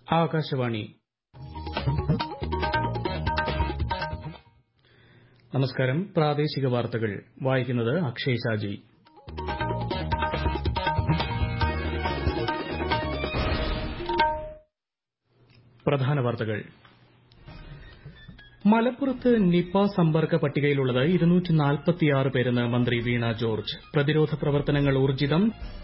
ആകാശവാണി നമസ്കാരം പ്രാദേശിക വാർത്തകൾ വായിക്കുന്നത് അക്ഷയ് ഷാജി പ്രധാന വാർത്തകൾ മലപ്പുറത്ത് നിപ സമ്പർക്ക പട്ടികയിലുള്ളത് പേരെന്ന് മന്ത്രി വീണ ജോർജ് പ്രതിരോധ പ്രവർത്തനങ്ങൾ ഊർജ്ജിതം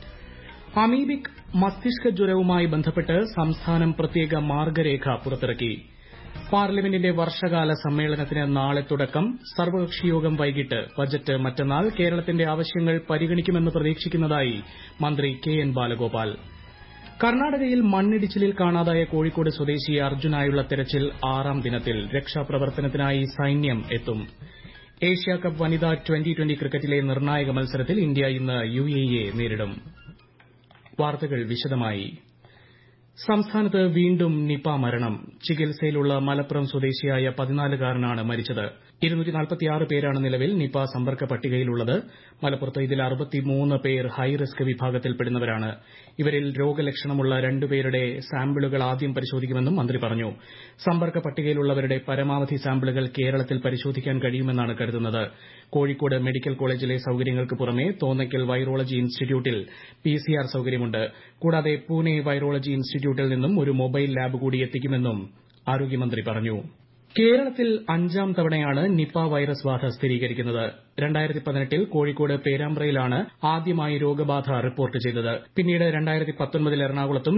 അമീബിക് മസ്തിഷ്ക ജ്വരവുമായി ബന്ധപ്പെട്ട് സംസ്ഥാനം പ്രത്യേക മാർഗ്ഗരേഖ പുറത്തിറക്കി പാർലമെന്റിന്റെ വർഷകാല സമ്മേളനത്തിന് നാളെ തുടക്കം സർവകക്ഷിയോഗം വൈകിട്ട് ബജറ്റ് മറ്റന്നാൾ കേരളത്തിന്റെ ആവശ്യങ്ങൾ പരിഗണിക്കുമെന്ന് പ്രതീക്ഷിക്കുന്നതായി മന്ത്രി കെ എൻ ബാലഗോപാൽ കർണാടകയിൽ മണ്ണിടിച്ചിലിൽ കാണാതായ കോഴിക്കോട് സ്വദേശി അർജുനായുള്ള തെരച്ചിൽ ആറാം ദിനത്തിൽ രക്ഷാപ്രവർത്തനത്തിനായി സൈന്യം എത്തും ഏഷ്യാകപ്പ് വനിതാ ട്വന്റി ട്വന്റി ക്രിക്കറ്റിലെ നിർണായക മത്സരത്തിൽ ഇന്ത്യ ഇന്ന് യുഎഇയെ നേരിടും വാർത്തകൾ വിശദമായി സംസ്ഥാനത്ത് വീണ്ടും നിപ മരണം ചികിത്സയിലുള്ള മലപ്പുറം സ്വദേശിയായ പതിനാലുകാരനാണ് മരിച്ചത് പേരാണ് നിലവിൽ നിപ സമ്പർക്ക പട്ടികയിലുള്ളത് മലപ്പുറത്ത് ഇതിൽ പേർ ഹൈറിസ്ക് വിഭാഗത്തിൽപ്പെടുന്നവരാണ് ഇവരിൽ രോഗലക്ഷണമുള്ള രണ്ടുപേരുടെ സാമ്പിളുകൾ ആദ്യം പരിശോധിക്കുമെന്നും മന്ത്രി പറഞ്ഞു സമ്പർക്ക പട്ടികയിലുള്ളവരുടെ പരമാവധി സാമ്പിളുകൾ കേരളത്തിൽ പരിശോധിക്കാൻ കഴിയുമെന്നാണ് കരുതുന്നത് കോഴിക്കോട് മെഡിക്കൽ കോളേജിലെ സൌകര്യങ്ങൾക്ക് പുറമെ തോന്നയ്ക്കൽ വൈറോളജി ഇൻസ്റ്റിറ്റ്യൂട്ടിൽ പിസിആർ സൌകര്യമുണ്ട് കൂടാതെ പൂനെ വൈറോളജി ഇൻസ്റ്റിറ്റ്യൂട്ടിൽ നിന്നും ഒരു മൊബൈൽ ലാബ് കൂടി എത്തിക്കുമെന്നും ആരോഗ്യമന്ത്രി പറഞ്ഞു കേരളത്തിൽ അഞ്ചാം തവണയാണ് നിപ വൈറസ് ബാധ സ്ഥിരീകരിക്കുന്നത് ൽ കോഴിക്കോട് പേരാമ്പ്രയിലാണ് ആദ്യമായി രോഗബാധ റിപ്പോർട്ട് ചെയ്തത് പിന്നീട് ൽ എറണാകുളത്തും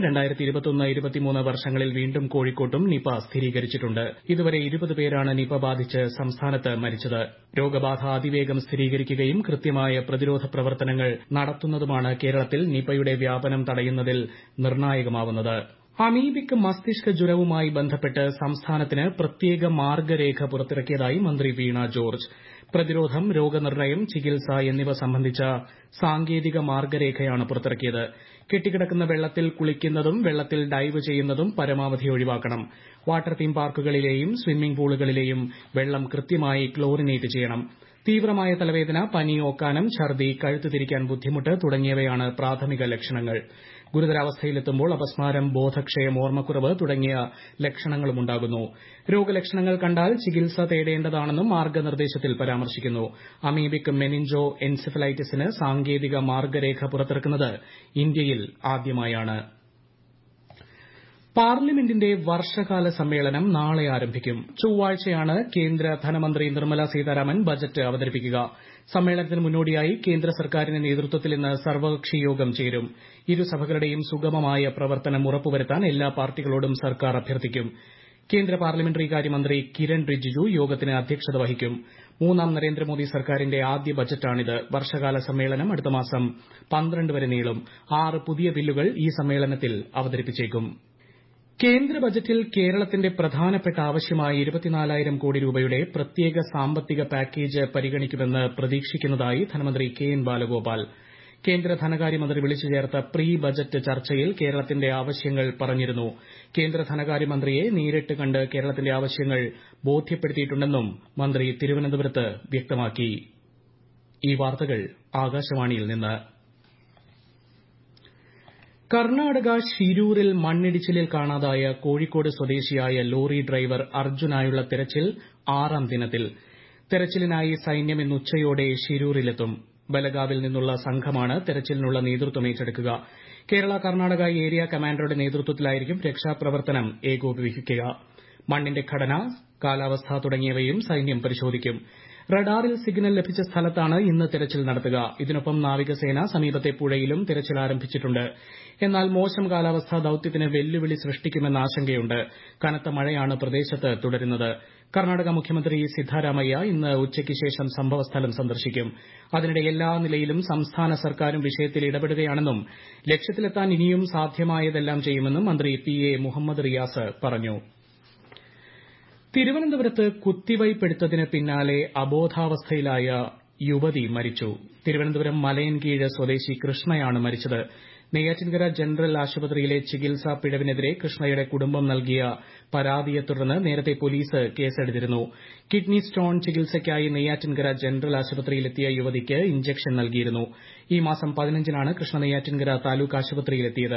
വർഷങ്ങളിൽ വീണ്ടും കോഴിക്കോട്ടും നിപ സ്ഥിരീകരിച്ചിട്ടുണ്ട് ഇതുവരെ ഇരുപത് പേരാണ് നിപ ബാധിച്ച് സംസ്ഥാനത്ത് മരിച്ചത് രോഗബാധ അതിവേഗം സ്ഥിരീകരിക്കുകയും കൃത്യമായ പ്രതിരോധ പ്രവർത്തനങ്ങൾ നടത്തുന്നതുമാണ് കേരളത്തിൽ നിപയുടെ വ്യാപനം തടയുന്നതിൽ നിർണായകമാവുന്നത് അമീബിക് മസ്തിഷ്ക ജ്വരവുമായി ബന്ധപ്പെട്ട് സംസ്ഥാനത്തിന് പ്രത്യേക മാർഗ്ഗരേഖ പുറത്തിറക്കിയതായി മന്ത്രി വീണ ജോർജ് പ്രതിരോധം രോഗനിർണയം ചികിത്സ എന്നിവ സംബന്ധിച്ച സാങ്കേതിക മാർഗ്ഗരേഖയാണ് പുറത്തിറക്കിയത് കെട്ടിക്കിടക്കുന്ന വെള്ളത്തിൽ കുളിക്കുന്നതും വെള്ളത്തിൽ ഡൈവ് ചെയ്യുന്നതും പരമാവധി ഒഴിവാക്കണം വാട്ടർ തീം പാർക്കുകളിലെയും സ്വിമ്മിംഗ് പൂളുകളിലെയും വെള്ളം കൃത്യമായി ക്ലോറിനേറ്റ് ചെയ്യണം തീവ്രമായ തലവേദന പനി ഓക്കാനം ഛർദി കഴുത്ത് തിരിക്കാൻ ബുദ്ധിമുട്ട് തുടങ്ങിയവയാണ് പ്രാഥമിക ലക്ഷണങ്ങൾ ഗുരുതരാവസ്ഥയിലെത്തുമ്പോൾ അപസ്മാരം ബോധക്ഷയം ഓർമ്മക്കുറവ് തുടങ്ങിയ ലക്ഷണങ്ങളുമുണ്ടാകുന്നു രോഗലക്ഷണങ്ങൾ കണ്ടാൽ ചികിത്സ തേടേണ്ടതാണെന്നും മാർഗ്ഗനിർദ്ദേശത്തിൽ പരാമർശിക്കുന്നു അമീബിക് മെനിഞ്ചോ എൻസെഫലൈറ്റിസിന് സാങ്കേതിക മാർഗ്ഗരേഖ പുറത്തിറക്കുന്നത് ഇന്ത്യയിൽ ആദ്യമായാണ് പാർലമെന്റിന്റെ വർഷകാല സമ്മേളനം നാളെ ആരംഭിക്കും ചൊവ്വാഴ്ചയാണ് കേന്ദ്ര ധനമന്ത്രി നിർമ്മല സീതാരാമൻ ബജറ്റ് അവതരിപ്പിക്കുക സമ്മേളനത്തിന് മുന്നോടിയായി കേന്ദ്ര സർക്കാരിന്റെ നേതൃത്വത്തിൽ ഇന്ന് സർവകക്ഷി യോഗം ചേരും ഇരുസഭകളുടെയും സുഗമമായ പ്രവർത്തനം ഉറപ്പുവരുത്താൻ എല്ലാ പാർട്ടികളോടും സർക്കാർ അഭ്യർത്ഥിക്കും കേന്ദ്ര പാർലമെന്ററി കാര്യമന്ത്രി കിരൺ റിജിജു യോഗത്തിന് അധ്യക്ഷത വഹിക്കും മൂന്നാം നരേന്ദ്രമോദി സർക്കാരിന്റെ ആദ്യ ബജറ്റാണിത് വർഷകാല സമ്മേളനം അടുത്ത മാസം പന്ത്രണ്ട് വരെ നീളും ആറ് പുതിയ ബില്ലുകൾ ഈ സമ്മേളനത്തിൽ അവതരിപ്പിച്ചേക്കും കേന്ദ്ര ബജറ്റിൽ കേരളത്തിന്റെ പ്രധാനപ്പെട്ട ആവശ്യമായ ഇരുപത്തിനാലായിരം കോടി രൂപയുടെ പ്രത്യേക സാമ്പത്തിക പാക്കേജ് പരിഗണിക്കുമെന്ന് പ്രതീക്ഷിക്കുന്നതായി ധനമന്ത്രി കെ എൻ ബാലഗോപാൽ കേന്ദ്ര ധനകാര്യമന്ത്രി വിളിച്ചു ചേർത്ത പ്രീ ബജറ്റ് ചർച്ചയിൽ കേരളത്തിന്റെ ആവശ്യങ്ങൾ പറഞ്ഞിരുന്നു കേന്ദ്ര ധനകാര്യമന്ത്രിയെ നേരിട്ട് കണ്ട് കേരളത്തിന്റെ ആവശ്യങ്ങൾ ബോധ്യപ്പെടുത്തിയിട്ടുണ്ടെന്നും മന്ത്രി തിരുവനന്തപുരത്ത് വ്യക്തമാക്കി ഈ വാർത്തകൾ ആകാശവാണിയിൽ നിന്ന് കർണാടക ഷിരൂരിൽ മണ്ണിടിച്ചിലിൽ കാണാതായ കോഴിക്കോട് സ്വദേശിയായ ലോറി ഡ്രൈവർ അർജുനായുള്ള തെരച്ചിൽ ആറാം ദിനത്തിൽ തെരച്ചിലിനായി സൈന്യം ഇന്ന് ഉച്ചയോടെ ഷിരൂരിലെത്തും ബലഗാവിൽ നിന്നുള്ള സംഘമാണ് തെരച്ചിലിനുള്ള നേതൃത്വം ഏറ്റെടുക്കുക കേരള കർണാടക ഏരിയ കമാൻഡറുടെ നേതൃത്വത്തിലായിരിക്കും രക്ഷാപ്രവർത്തനം ഏകോപിപ്പിക്കുക മണ്ണിന്റെ ഘടന കാലാവസ്ഥ തുടങ്ങിയവയും സൈന്യം പരിശോധിക്കും റഡാറിൽ സിഗ്നൽ ലഭിച്ച സ്ഥലത്താണ് ഇന്ന് തെരച്ചിൽ നടത്തുക ഇതിനൊപ്പം നാവികസേന സമീപത്തെ പുഴയിലും തെരച്ചിൽ ആരംഭിച്ചിട്ടുണ്ട് എന്നാൽ മോശം കാലാവസ്ഥ ദൌത്യത്തിന് വെല്ലുവിളി സൃഷ്ടിക്കുമെന്ന ആശങ്കയുണ്ട് കനത്ത മഴയാണ് പ്രദേശത്ത് തുടരുന്നത് കർണാടക മുഖ്യമന്ത്രി സിദ്ധാരാമയ്യ ഇന്ന് ഉച്ചയ്ക്ക് ശേഷം സംഭവസ്ഥലം സന്ദർശിക്കും അതിനിടെ എല്ലാ നിലയിലും സംസ്ഥാന സർക്കാരും വിഷയത്തിൽ ഇടപെടുകയാണെന്നും ലക്ഷ്യത്തിലെത്താൻ ഇനിയും സാധ്യമായതെല്ലാം ചെയ്യുമെന്നും മന്ത്രി പി എ മുഹമ്മദ് റിയാസ് പറഞ്ഞു തിരുവനന്തപുരത്ത് കുത്തിവയ്പെടുത്തതിന് പിന്നാലെ അബോധാവസ്ഥയിലായ യുവതി മരിച്ചു തിരുവനന്തപുരം മലയൻകീഴ് സ്വദേശി കൃഷ്ണയാണ് മരിച്ചത് നെയ്യാറ്റിൻകര ജനറൽ ആശുപത്രിയിലെ ചികിത്സാ പിഴവിനെതിരെ കൃഷ്ണയുടെ കുടുംബം നൽകിയ പരാതിയെ തുടർന്ന് നേരത്തെ പോലീസ് കേസെടുത്തിരുന്നു കിഡ്നി സ്റ്റോൺ ചികിത്സയ്ക്കായി നെയ്യാറ്റിൻകര ജനറൽ ആശുപത്രിയിലെത്തിയ യുവതിക്ക് ഇഞ്ചക്ഷൻ നൽകിയിരുന്നു ഈ മാസം പതിനഞ്ചിനാണ് കൃഷ്ണ നെയ്യാറ്റിൻകര താലൂക്ക് ആശുപത്രിയിലെത്തിയത്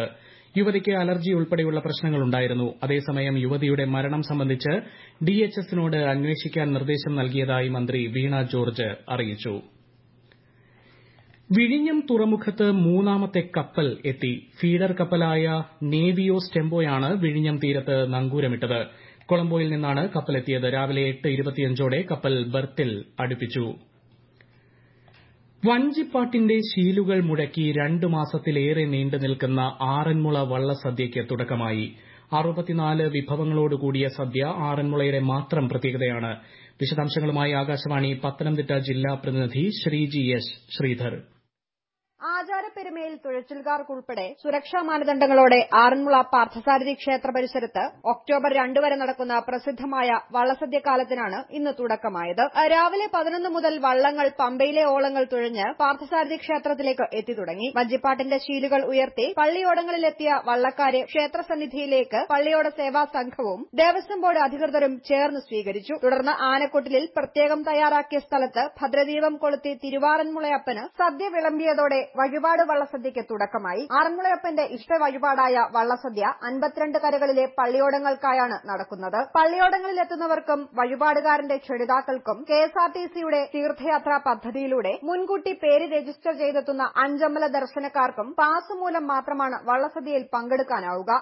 യുവതിക്ക് അലർജി ഉൾപ്പെടെയുള്ള പ്രശ്നങ്ങളുണ്ടായിരുന്നു അതേസമയം യുവതിയുടെ മരണം സംബന്ധിച്ച് ഡിഎച്ച്എസിനോട് അന്വേഷിക്കാൻ നിർദ്ദേശം നൽകിയതായി മന്ത്രി വീണ ജോർജ് അറിയിച്ചു വിഴിഞ്ഞം തുറമുഖത്ത് മൂന്നാമത്തെ കപ്പൽ എത്തി ഫീഡർ കപ്പലായ നേവിയോ സ്റ്റെമ്പോയാണ് വിഴിഞ്ഞം തീരത്ത് നങ്കൂരമിട്ടത് കൊളംബോയിൽ നിന്നാണ് കപ്പലെത്തിയത് രാവിലെ എട്ട് ഇരുപത്തിയഞ്ചോടെ കപ്പൽ ബർത്തിൽ അടുപ്പിച്ചു വഞ്ചിപ്പാട്ടിന്റെ ശീലുകൾ മുഴക്കി രണ്ടു മാസത്തിലേറെ നീണ്ടു നിൽക്കുന്ന ആറന്മുള വള്ളസദ്യയ്ക്ക് തുടക്കമായി അറുപത്തിനാല് വിഭവങ്ങളോടുകൂടിയ സദ്യ ആറന്മുളയുടെ മാത്രം പ്രത്യേകതയാണ് വിശദാംശങ്ങളുമായി ആകാശവാണി പത്തനംതിട്ട ജില്ലാ പ്രതിനിധി ശ്രീജി എസ് ശ്രീധർ ആചാരപ്പെരുമയിൽ തുഴച്ചിൽക്കാർക്കുൾപ്പെടെ സുരക്ഷാ മാനദണ്ഡങ്ങളോടെ ആറന്മുള പാർത്ഥസാരഥി ക്ഷേത്ര പരിസരത്ത് ഒക്ടോബർ രണ്ട് വരെ നടക്കുന്ന പ്രസിദ്ധമായ വള്ളസദ്യക്കാലത്തിനാണ് ഇന്ന് തുടക്കമായത് രാവിലെ പതിനൊന്ന് മുതൽ വള്ളങ്ങൾ പമ്പയിലെ ഓളങ്ങൾ തുഴഞ്ഞ് പാർത്ഥസാരഥി ക്ഷേത്രത്തിലേക്ക് എത്തിത്തുടങ്ങി വഞ്ചിപ്പാട്ടിന്റെ ശീലുകൾ ഉയർത്തി പള്ളിയോടങ്ങളിലെത്തിയ വള്ളക്കാരെ ക്ഷേത്രസന്നിധിയിലേക്ക് പള്ളിയോട സേവാ സംഘവും ദേവസ്വം ബോർഡ് അധികൃതരും ചേർന്ന് സ്വീകരിച്ചു തുടർന്ന് ആനക്കൊട്ടിലിൽ പ്രത്യേകം തയ്യാറാക്കിയ സ്ഥലത്ത് ഭദ്രദീപം കൊളുത്തി തിരുവാറന്മുളയപ്പന് സദ്യ വിളമ്പിയതോടെ വഴിപാട് വള്ളസദ്യയ്ക്ക് തുടക്കമായി ആറന്മുളയപ്പന്റെ ഇഷ്ട വഴിപാടായ വള്ളസദ്യ അൻപത്തിരണ്ട് കരകളിലെ പള്ളിയോടങ്ങൾക്കായാണ് നടക്കുന്നത് പള്ളിയോടങ്ങളിലെത്തുന്നവർക്കും വഴിപാടുകാരന്റെ ക്ഷണിതാക്കൾക്കും കെഎസ്ആർടിസിയുടെ തീർത്ഥയാത്രാ പദ്ധതിയിലൂടെ മുൻകൂട്ടി പേര് രജിസ്റ്റർ ചെയ്തെത്തുന്ന അഞ്ചമ്പല ദർശനക്കാർക്കും പാസ് മൂലം മാത്രമാണ് വള്ളസദ്യയിൽ പങ്കെടുക്കാനാവുക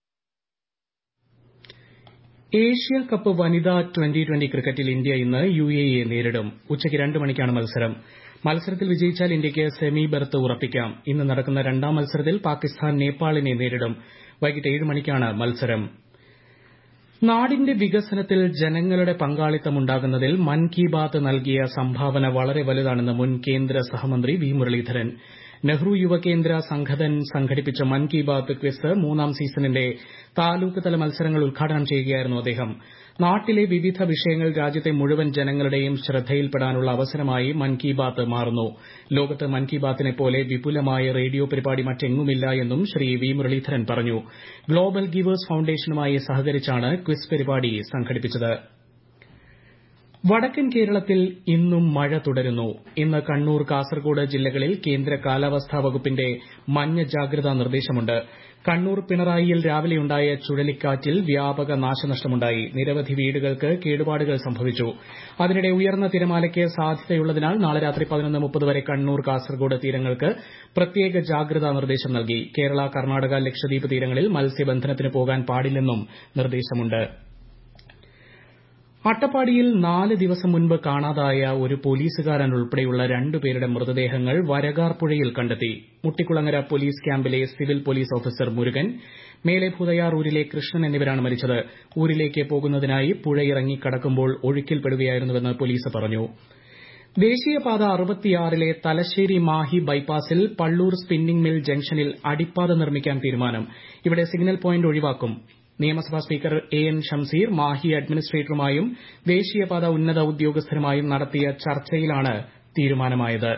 ഏഷ്യ കപ്പ് വനിതാ ട്വന്റി ട്വന്റി ക്രിക്കറ്റിൽ ഇന്ത്യ ഇന്ന് യുഎഇയെ നേരിടും ഉച്ചയ്ക്ക് രണ്ട് മണിക്കാണ് മത്സരം മത്സരത്തിൽ വിജയിച്ചാൽ ഇന്ത്യയ്ക്ക് സെമി ബെർത്ത് ഉറപ്പിക്കാം ഇന്ന് നടക്കുന്ന രണ്ടാം മത്സരത്തിൽ പാകിസ്ഥാൻ നേപ്പാളിനെ നേരിടും വൈകിട്ട് ഏഴ് മണിക്കാണ് മത്സരം നാടിന്റെ വികസനത്തിൽ ജനങ്ങളുടെ പങ്കാളിത്തമുണ്ടാകുന്നതിൽ മൻ കി ബാത്ത് നൽകിയ സംഭാവന വളരെ വലുതാണെന്ന് മുൻ കേന്ദ്ര സഹമന്ത്രി വി മുരളീധരൻ നെഹ്റു യുവകേന്ദ്ര സംഘതൻ സംഘടിപ്പിച്ച മൻ കി ബാത്ത് ക്വിസ് മൂന്നാം സീസണിന്റെ താലൂക്ക് തല മത്സരങ്ങൾ ഉദ്ഘാടനം ചെയ്യുകയായിരുന്നു അദ്ദേഹം നാട്ടിലെ വിവിധ വിഷയങ്ങൾ രാജ്യത്തെ മുഴുവൻ ജനങ്ങളുടെയും ശ്രദ്ധയിൽപ്പെടാനുള്ള അവസരമായി മൻ കി ബാത്ത് മാറുന്നു ലോകത്ത് മൻ കി ബാത്തിനെ പോലെ വിപുലമായ റേഡിയോ പരിപാടി മറ്റെങ്ങുമില്ല എന്നും ശ്രീ വി മുരളീധരൻ പറഞ്ഞു ഗ്ലോബൽ ഗിവേഴ്സ് ഫൌണ്ടേഷനുമായി സഹകരിച്ചാണ് ക്വിസ് പരിപാടി സംഘടിപ്പിച്ചത് വടക്കൻ കേരളത്തിൽ ഇന്നും മഴ തുടരുന്നു ഇന്ന് കണ്ണൂർ കാസർഗോഡ് ജില്ലകളിൽ കേന്ദ്ര കാലാവസ്ഥാ വകുപ്പിന്റെ മഞ്ഞ ജാഗ്രതാ നിർദ്ദേശമുണ്ട് കണ്ണൂർ പിണറായിയിൽ രാവിലെയുണ്ടായ ചുഴലിക്കാറ്റിൽ വ്യാപക നാശനഷ്ടമുണ്ടായി നിരവധി വീടുകൾക്ക് കേടുപാടുകൾ സംഭവിച്ചു അതിനിടെ ഉയർന്ന തിരമാലയ്ക്ക് സാധ്യതയുള്ളതിനാൽ നാളെ രാത്രി പതിനൊന്ന് മുപ്പത് വരെ കണ്ണൂർ കാസർഗോഡ് തീരങ്ങൾക്ക് പ്രത്യേക ജാഗ്രതാ നിർദ്ദേശം നൽകി കേരള കർണാടക ലക്ഷദ്വീപ് തീരങ്ങളിൽ മത്സ്യബന്ധനത്തിന് പോകാൻ പാടില്ലെന്നും നിർദ്ദേശമുണ്ട് അട്ടപ്പാടിയിൽ നാല് ദിവസം മുൻപ് കാണാതായ ഒരു പോലീസുകാരൻ ഉൾപ്പെടെയുള്ള രണ്ടുപേരുടെ മൃതദേഹങ്ങൾ വരകാർ പുഴയിൽ കണ്ടെത്തി മുട്ടിക്കുളങ്ങര പോലീസ് ക്യാമ്പിലെ സിവിൽ പോലീസ് ഓഫീസർ മുരുകൻ മേലെ ഭൂതയാർ ഊരിലെ കൃഷ്ണൻ എന്നിവരാണ് മരിച്ചത് ഊരിലേക്ക് പോകുന്നതിനായി പുഴയിറങ്ങി കടക്കുമ്പോൾ ഒഴുക്കിൽപ്പെടുകയായിരുന്നുവെന്ന് പോലീസ് പറഞ്ഞു ദേശീയപാത അറുപത്തിയാറിലെ തലശ്ശേരി മാഹി ബൈപ്പാസിൽ പള്ളൂർ സ്പിന്നിംഗ് മിൽ ജംഗ്ഷനിൽ അടിപ്പാത നിർമ്മിക്കാൻ തീരുമാനം ഇവിടെ സിഗ്നൽ പോയിന്റ് ഒഴിവാക്കും നിയമസഭാ speaker A N Shamseer Mahe അഡ്മിനിസ്ട്രേറ്ററുമായും ദേശീയപാത ഉന്നത ഉദ്യോഗസ്ഥരുമായും നടത്തിയ ചർച്ചയിലാണ് തീരുമാനമായത്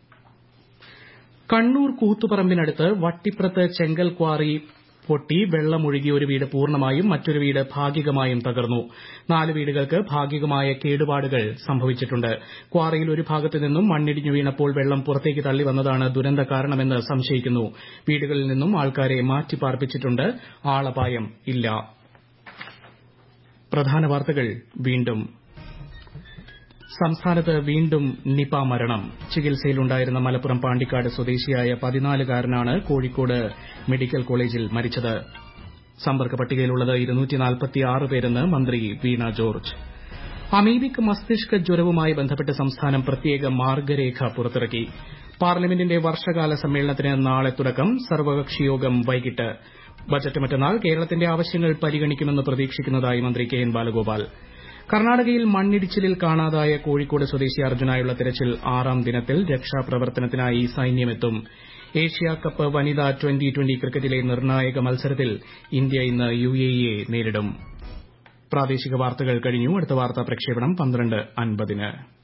കണ്ണൂർ കൂത്തുപറമ്പിനടുത്ത് വട്ടിപ്രത്ത് ചെങ്കൽ ക്വാറി പൊട്ടി വെള്ളമൊഴുകി ഒരു വീട് പൂർണ്ണമായും മറ്റൊരു വീട് ഭാഗികമായും തകർന്നു നാല് വീടുകൾക്ക് ഭാഗികമായ കേടുപാടുകൾ സംഭവിച്ചിട്ടുണ്ട് ക്വാറിയിൽ ഒരു ഭാഗത്തു നിന്നും മണ്ണിടിഞ്ഞു വീണപ്പോൾ വെള്ളം പുറത്തേക്ക് തള്ളി വന്നതാണ് ദുരന്ത കാരണമെന്ന് സംശയിക്കുന്നു വീടുകളിൽ നിന്നും ആൾക്കാരെ മാറ്റിപ്പാർപ്പിച്ചിട്ടുണ്ട് ആളപായം ഇല്ല പ്രധാന വാർത്തകൾ വീണ്ടും സംസ്ഥാനത്ത് വീണ്ടും നിപ മരണം ചികിത്സയിലുണ്ടായിരുന്ന മലപ്പുറം പാണ്ടിക്കാട് സ്വദേശിയായ പതിനാലുകാരനാണ് കോഴിക്കോട് മെഡിക്കൽ കോളേജിൽ മരിച്ചത് സമ്പർക്ക പട്ടികയിലുള്ളത് പേരെന്ന് മന്ത്രി വീണ ജോർജ് അമീബിക് മസ്തിഷ്ക ജ്വരവുമായി ബന്ധപ്പെട്ട് സംസ്ഥാനം പ്രത്യേക മാർഗ്ഗരേഖ പുറത്തിറക്കി പാർലമെന്റിന്റെ വർഷകാല സമ്മേളനത്തിന് നാളെ തുടക്കം സർവകക്ഷിയോഗം വൈകിട്ട് ബജറ്റ് മറ്റന്നാൾ കേരളത്തിന്റെ ആവശ്യങ്ങൾ പരിഗണിക്കുമെന്ന് പ്രതീക്ഷിക്കുന്നതായി മന്ത്രി കെ എൻ ബാലഗോപാൽ കർണാടകയിൽ മണ്ണിടിച്ചിലിൽ കാണാതായ കോഴിക്കോട് സ്വദേശി അർജുനായുള്ള തെരച്ചിൽ ആറാം ദിനത്തിൽ രക്ഷാപ്രവർത്തനത്തിനായി സൈന്യമെത്തും ഏഷ്യ കപ്പ് വനിതാ ട്വന്റി ട്വന്റി ക്രിക്കറ്റിലെ നിർണായക മത്സരത്തിൽ ഇന്ത്യ ഇന്ന് യുഎഇയെ നേരിടും പ്രാദേശിക വാർത്തകൾ കഴിഞ്ഞു അടുത്ത വാർത്താ പ്രക്ഷേപണം പന്ത്രണ്ട് അൻപതിന്